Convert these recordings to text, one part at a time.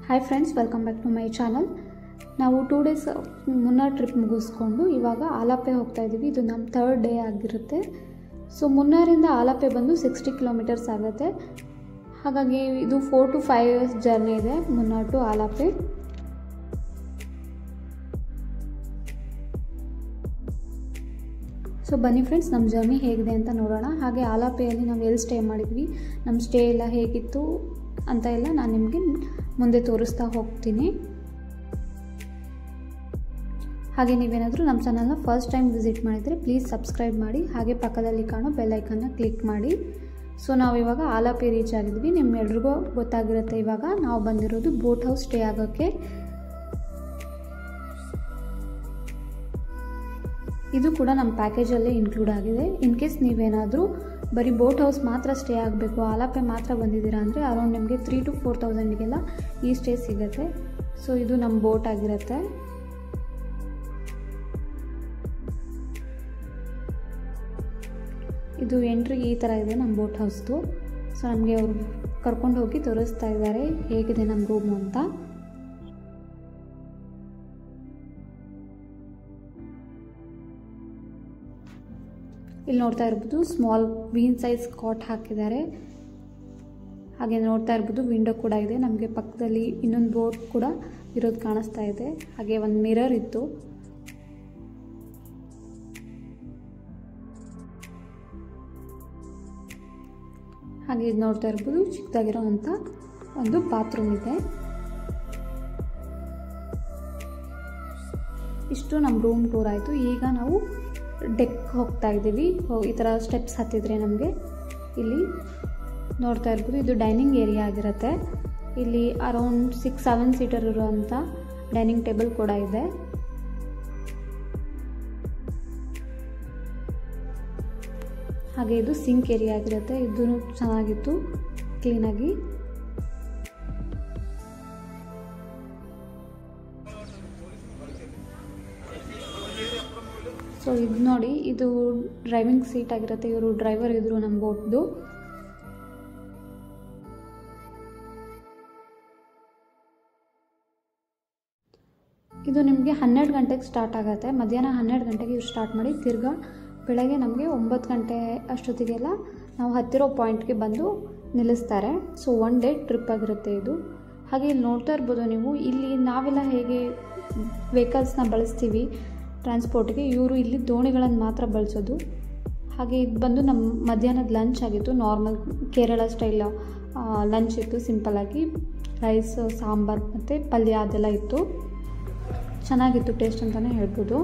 hi friends welcome back to my channel ನಾವು two days ಮುನ್ನ trip ಮುಗಿಸ್ಕೊಂಡು ಇವಾಗ ಆಲಾಪೆ ಹೋಗ್ತಾ ಇದ್ದೀವಿ ಇದು ನಮ್ಮ ಥರ್ಡ್ ಡೇ ಆಗಿರುತ್ತೆ ಸೊ ಮುನ್ನಾರಿಂದ ಆಲಾಪೆ ಬಂದು ಸಿಕ್ಸ್ಟಿ ಕಿಲೋಮೀಟರ್ಸ್ ಆಗುತ್ತೆ ಹಾಗಾಗಿ ಇದು four to five years journey ಇದೆ ಮುನ್ನಾರ್ ಟು ಆಲಾಪೆ ಸೊ ಬನ್ನಿ ಫ್ರೆಂಡ್ಸ್ ನಮ್ಮ ಜರ್ನಿ ಹೇಗಿದೆ ಅಂತ ನೋಡೋಣ ಹಾಗೆ ಆಲಾಪೆಯಲ್ಲಿ ನಾವು ಎಲ್ಲಿ ಸ್ಟೇ ಮಾಡಿದ್ವಿ ನಮ್ಮ ಸ್ಟೇ ಎಲ್ಲ ಹೇಗಿತ್ತು ಅಂತ ಎಲ್ಲ ನಾನು ನಿಮಗೆ ಮುಂದೆ ತೋರಿಸ್ತಾ ಹೋಗ್ತೀನಿ ಹಾಗೆ ನೀವೇನಾದರೂ ನಮ್ಮ ಚಾನಲ್ನ ಫಸ್ಟ್ ಟೈಮ್ ವಿಸಿಟ್ ಮಾಡಿದರೆ ಪ್ಲೀಸ್ ಸಬ್ಸ್ಕ್ರೈಬ್ ಮಾಡಿ ಹಾಗೆ ಪಕ್ಕದಲ್ಲಿ ಕಾಣೋ ಬೆಲ್ಲೈಕನ್ನ ಕ್ಲಿಕ್ ಮಾಡಿ ಸೊ ನಾವು ಇವಾಗ ಆಲಾಪೆ ರೀಚ್ ಆಗಿದ್ವಿ ನಿಮ್ಮೆಲ್ರಿಗೂ ಗೊತ್ತಾಗಿರುತ್ತೆ ಇವಾಗ ನಾವು ಬಂದಿರೋದು ಬೋಟ್ ಹೌಸ್ ಸ್ಟೇ ಆಗೋಕ್ಕೆ ಇದು ಕೂಡ ನಮ್ಮ ಪ್ಯಾಕೇಜಲ್ಲೇ ಇನ್ಕ್ಲೂಡ್ ಆಗಿದೆ ಇನ್ ಕೇಸ್ ನೀವೇನಾದರೂ ಬರೀ ಬೋಟ್ ಹೌಸ್ ಮಾತ್ರ ಸ್ಟೇ ಆಗಬೇಕು ಆಲಾಪೆ ಮಾತ್ರ ಬಂದಿದ್ದೀರಾ ಅಂದರೆ ಅರೌಂಡ್ ನಿಮಗೆ ತ್ರೀ ಟು ಫೋರ್ ತೌಸಂಡಿಗೆಲ್ಲ ಈ ಸ್ಟೇ ಸಿಗುತ್ತೆ ಸೊ ಇದು ನಮ್ಮ ಬೋಟ್ ಆಗಿರುತ್ತೆ ಇದು ಎಂಟ್ರಿ ಈ ಥರ ಇದೆ ನಮ್ಮ ಬೋಟ್ ಹೌಸ್ದು ಸೊ ನಮಗೆ ಅವರು ಕರ್ಕೊಂಡು ಹೋಗಿ ತೋರಿಸ್ತಾ ಇದ್ದಾರೆ ಹೇಗಿದೆ ನಮ್ಮ ರೂಮು ಅಂತ ಇಲ್ಲಿ ನೋಡ್ತಾ ಇರ್ಬೋದು ಸ್ಮಾಲ್ ವೀನ್ ಸೈಜ್ ಕಾಟ್ ಹಾಕಿದ್ದಾರೆ ಹಾಗೆ ನೋಡ್ತಾ ಇರ್ಬೋದು ವಿಂಡೋ ಕೂಡ ಇದೆ ನಮಗೆ ಪಕ್ಕದಲ್ಲಿ ಇನ್ನೊಂದು ಬೋಟ್ ಕೂಡ ಇರೋದು ಕಾಣಿಸ್ತಾ ಇದೆ ಹಾಗೆ ಒಂದು ಮಿರರ್ ಇತ್ತು ಹಾಗೆ ಇದು ನೋಡ್ತಾ ಇರ್ಬೋದು ಚಿಕ್ಕದಾಗಿರೋವಂಥ ಒಂದು ಬಾತ್ರೂಮ್ ಇದೆ ಇಷ್ಟು ನಮ್ಮ ರೂಮ್ ಟೂರ್ ಆಯಿತು ಈಗ ನಾವು ಡೆಕ್ ಹೋಗ್ತಾ ಇದ್ದೀವಿ ಈ ಥರ ಸ್ಟೆಪ್ಸ್ ಹತ್ತಿದ್ರೆ ನಮಗೆ ಇಲ್ಲಿ ನೋಡ್ತಾ ಇರ್ಬೋದು ಇದು ಡೈನಿಂಗ್ ಏರಿಯಾ ಆಗಿರುತ್ತೆ ಇಲ್ಲಿ ಅರೌಂಡ್ ಸಿಕ್ಸ್ ಸೆವೆನ್ ಸೀಟರ್ ಇರುವಂಥ ಡೈನಿಂಗ್ ಟೇಬಲ್ ಕೂಡ ಇದೆ ಹಾಗೆ ಇದು ಸಿಂಕ್ ಏರಿಯಾ ಆಗಿರುತ್ತೆ ಇದೂ ಚೆನ್ನಾಗಿತ್ತು ಕ್ಲೀನಾಗಿ ಸೊ ಇದು ನೋಡಿ ಇದು ಡ್ರೈವಿಂಗ್ ಸೀಟ್ ಆಗಿರುತ್ತೆ ಇವರು ಡ್ರೈವರ್ ಇದ್ರು ನಮ್ಮ ಬೋಟ್ದು ಇದು ನಿಮಗೆ ಹನ್ನೆರಡು ಗಂಟೆಗೆ ಸ್ಟಾರ್ಟ್ ಆಗುತ್ತೆ ಮಧ್ಯಾಹ್ನ ಹನ್ನೆರಡು ಗಂಟೆಗೆ ಇವ್ರು ಸ್ಟಾರ್ಟ್ ಮಾಡಿ ತಿರ್ಗಾ ಬೆಳಗ್ಗೆ ನಮಗೆ ಒಂಬತ್ತು ಗಂಟೆ ಅಷ್ಟೊತ್ತಿಗೆಲ್ಲ ನಾವು ಹತ್ತಿರೋ ಪಾಯಿಂಟ್ಗೆ ಬಂದು ನಿಲ್ಲಿಸ್ತಾರೆ ಸೊ ಒನ್ ಡೇ ಟ್ರಿಪ್ ಆಗಿರುತ್ತೆ ಇದು ಹಾಗೆ ಇಲ್ಲಿ ನೋಡ್ತಾ ಇರ್ಬೋದು ನೀವು ಇಲ್ಲಿ ನಾವೆಲ್ಲ ಹೇಗೆ ವೆಹಿಕಲ್ಸ್ನ ಬಳಸ್ತೀವಿ ಟ್ರಾನ್ಸ್ಪೋರ್ಟ್ಗೆ ಇವರು ಇಲ್ಲಿ ದೋಣಿಗಳನ್ನು ಮಾತ್ರ ಬಳಸೋದು ಹಾಗೆ ಇದು ಬಂದು ನಮ್ಮ ಮಧ್ಯಾಹ್ನದ ಲಂಚ್ ಆಗಿತ್ತು ನಾರ್ಮಲ್ ಕೇರಳ ಸ್ಟೈಲ್ ಲಂಚ್ ಇತ್ತು ಸಿಂಪಲ್ಲಾಗಿ ರೈಸ್ ಸಾಂಬಾರು ಮತ್ತು ಪಲ್ಯ ಅದೆಲ್ಲ ಇತ್ತು ಚೆನ್ನಾಗಿತ್ತು ಟೇಸ್ಟ್ ಅಂತಲೇ ಹೇಳ್ಬೋದು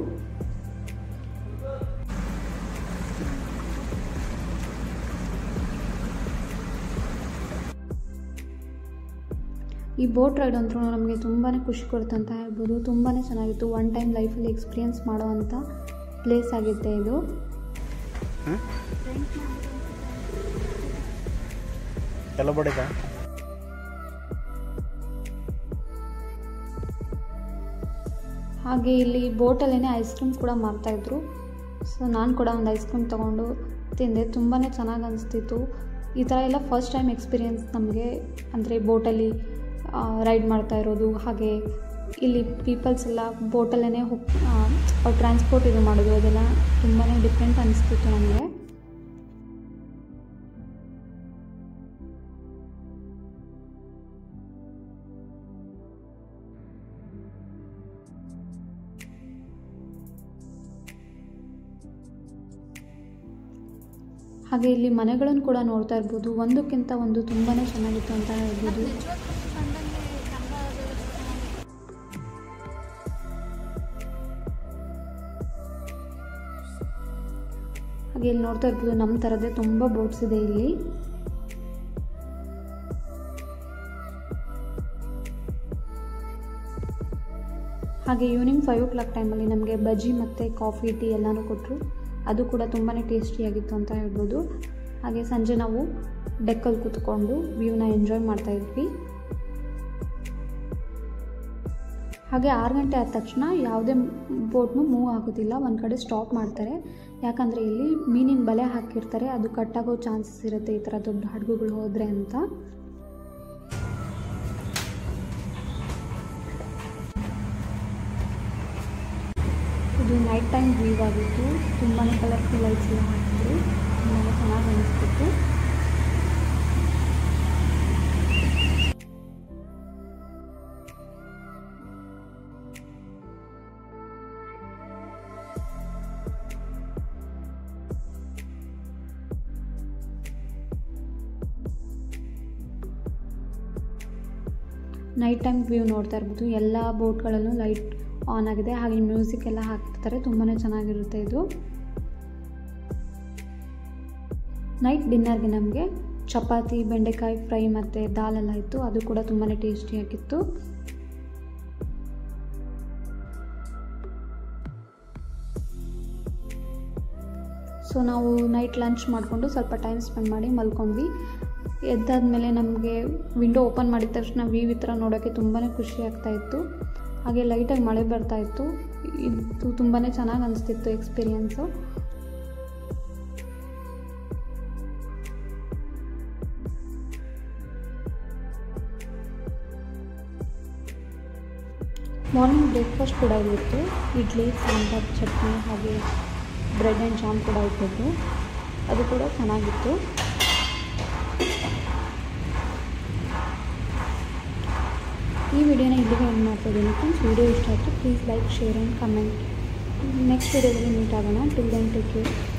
ಈ ಬೋಟ್ ರೈಡ್ ಅಂತೂ ನಮಗೆ ತುಂಬಾ ಖುಷಿ ಕೊಡುತ್ತೆ ಅಂತ ಹೇಳ್ಬೋದು ತುಂಬಾ ಚೆನ್ನಾಗಿತ್ತು ಒನ್ ಟೈಮ್ ಲೈಫಲ್ಲಿ ಎಕ್ಸ್ಪೀರಿಯೆನ್ಸ್ ಮಾಡೋವಂಥ ಪ್ಲೇಸ್ ಆಗಿತ್ತೆ ಇದು ಎಲ್ಲ ಬಡಿದ ಹಾಗೆ ಇಲ್ಲಿ ಬೋಟಲ್ಲೇ ಐಸ್ ಕ್ರೀಮ್ ಕೂಡ ಮಾರ್ತಾಯಿದ್ರು ಸೊ ನಾನು ಕೂಡ ಒಂದು ಐಸ್ ಕ್ರೀಮ್ ತೊಗೊಂಡು ತಿಂದೆ ತುಂಬಾ ಚೆನ್ನಾಗಿ ಅನಿಸ್ತಿತ್ತು ಈ ಥರ ಎಲ್ಲ ಫಸ್ಟ್ ಟೈಮ್ ಎಕ್ಸ್ಪೀರಿಯೆನ್ಸ್ ನಮಗೆ ಅಂದರೆ ಬೋಟಲ್ಲಿ ರೈಡ್ ಮಾಡ್ತಾ ಇರೋದು ಹಾಗೆ ಇಲ್ಲಿ ಪೀಪಲ್ಸ್ ಎಲ್ಲ ಬೋಟಲ್ಲೇ ಹೋಗಿ ಅವ್ರು ಟ್ರಾನ್ಸ್ಪೋರ್ಟ್ ಇದು ಮಾಡೋದು ಅದೆಲ್ಲ ತುಂಬಾ ಡಿಫ್ರೆಂಟ್ ಅನಿಸ್ತಿತ್ತು ನನಗೆ ಹಾಗೆ ಇಲ್ಲಿ ಮನೆಗಳನ್ನು ಕೂಡ ನೋಡ್ತಾ ಇರ್ಬೋದು ಒಂದಕ್ಕಿಂತ ಒಂದು ತುಂಬಾ ಚೆನ್ನಾಗಿತ್ತು ಅಂತ ಹೇಳ್ಬೋದು ಹಾಗೆ ಇಲ್ಲಿ ನೋಡ್ತಾ ಇರ್ಬೋದು ನಮ್ಮ ಥರದೇ ತುಂಬ ಬೋಟ್ಸ್ ಇದೆ ಇಲ್ಲಿ ಹಾಗೆ ಈವ್ನಿಂಗ್ ಫೈವ್ ಓ ಕ್ಲಾಕ್ ಟೈಮಲ್ಲಿ ನಮಗೆ ಬಜ್ಜಿ ಮತ್ತು ಕಾಫಿ ಟೀ ಎಲ್ಲನೂ ಕೊಟ್ಟರು ಅದು ಕೂಡ ತುಂಬಾ ಟೇಸ್ಟಿಯಾಗಿತ್ತು ಅಂತ ಹೇಳ್ಬೋದು ಹಾಗೆ ಸಂಜೆ ನಾವು ಡೆಕ್ಕಲ್ಲಿ ಕೂತ್ಕೊಂಡು ವ್ಯೂನ ಎಂಜಾಯ್ ಮಾಡ್ತಾಯಿದ್ವಿ ಹಾಗೆ ಆರು ಗಂಟೆ ಆದ ತಕ್ಷಣ ಯಾವುದೇ ಬೋಟ್ನು ಮೂವ್ ಆಗೋದಿಲ್ಲ ಒಂದು ಕಡೆ ಸ್ಟಾಪ್ ಮಾಡ್ತಾರೆ ಯಾಕಂದರೆ ಇಲ್ಲಿ ಮೀನಿನ ಬಲೆ ಹಾಕಿರ್ತಾರೆ ಅದು ಕಟ್ಟಾಗೋ ಚಾನ್ಸಸ್ ಇರುತ್ತೆ ಈ ಥರ ದೊಡ್ಡ ಹಡಗುಗಳು ಹೋದರೆ ಅಂತ ಇದು ನೈಟ್ ಟೈಮ್ ವ್ಯೂ ಆಗಿತ್ತು ತುಂಬಾ ಕಲರ್ಫುಲ್ ಲೈಟ್ಸ್ ಎಲ್ಲ ಹಾಕಿದ್ರು ತುಂಬಾ ಚೆನ್ನಾಗಿ ಅನಿಸ್ತಿತ್ತು ನೈಟ್ ಟೈಮ್ ವ್ಯೂ ನೋಡ್ತಾ ಇರ್ಬೋದು ಎಲ್ಲ ಬೋಟ್ಗಳಲ್ಲೂ ಲೈಟ್ ಆನ್ ಆಗಿದೆ ಹಾಗೆ ಮ್ಯೂಸಿಕ್ ಎಲ್ಲ ಹಾಕಿರ್ತಾರೆ ತುಂಬಾ ಚೆನ್ನಾಗಿರುತ್ತೆ ಇದು ನೈಟ್ ಡಿನ್ನರ್ಗೆ ನಮಗೆ ಚಪಾತಿ ಬೆಂಡೆಕಾಯಿ ಫ್ರೈ ಮತ್ತು ದಾಲೆಲ್ಲ ಇತ್ತು ಅದು ಕೂಡ ತುಂಬಾ ಟೇಸ್ಟಿಯಾಗಿತ್ತು ಸೊ ನಾವು ನೈಟ್ ಲಂಚ್ ಮಾಡಿಕೊಂಡು ಸ್ವಲ್ಪ ಟೈಮ್ ಸ್ಪೆಂಡ್ ಮಾಡಿ ಮಲ್ಕೊಂಡ್ವಿ ಎದ್ದಾದಮೇಲೆ ನಮಗೆ ವಿಂಡೋ ಓಪನ್ ಮಾಡಿದ ತಕ್ಷಣ ವ್ಯೂ ಈ ಥರ ನೋಡೋಕ್ಕೆ ತುಂಬಾ ಖುಷಿ ಆಗ್ತಾ ಇತ್ತು ಹಾಗೆ ಲೈಟಾಗಿ ಮಳೆ ಬರ್ತಾ ಇತ್ತು ಇದು ತುಂಬಾ ಚೆನ್ನಾಗಿ ಅನಿಸ್ತಿತ್ತು ಎಕ್ಸ್ಪೀರಿಯನ್ಸು ಮಾರ್ನಿಂಗ್ ಬ್ರೇಕ್ಫಾಸ್ಟ್ ಕೂಡ ಇಲ್ಲಿತ್ತು ಇಡ್ಲಿ ಸಾಂಬಾರ್ ಚಟ್ನಿ ಹಾಗೆ ಬ್ರೆಡ್ ಆ್ಯಂಡ್ ಜಾಮ್ ಕೂಡ ಇಟ್ಟಿದ್ದು ಅದು ಕೂಡ ಚೆನ್ನಾಗಿತ್ತು ಈ ವಿಡಿಯೋನ ಇಲ್ಲಿಗೆ ಎಂಡ್ ಮಾಡ್ತಾ ಇದ್ದೀನಿ ಫ್ರೆಂಡ್ಸ್ ವಿಡಿಯೋ ಇಷ್ಟ ಆಯಿತು please like share and comment next ವಿಡಿಯೋದಲ್ಲಿ ಮೀಟ್ ಆಗೋಣ ಟಿಲ್ ದೆನ್ ಟೇಕ್ ಕೇರ್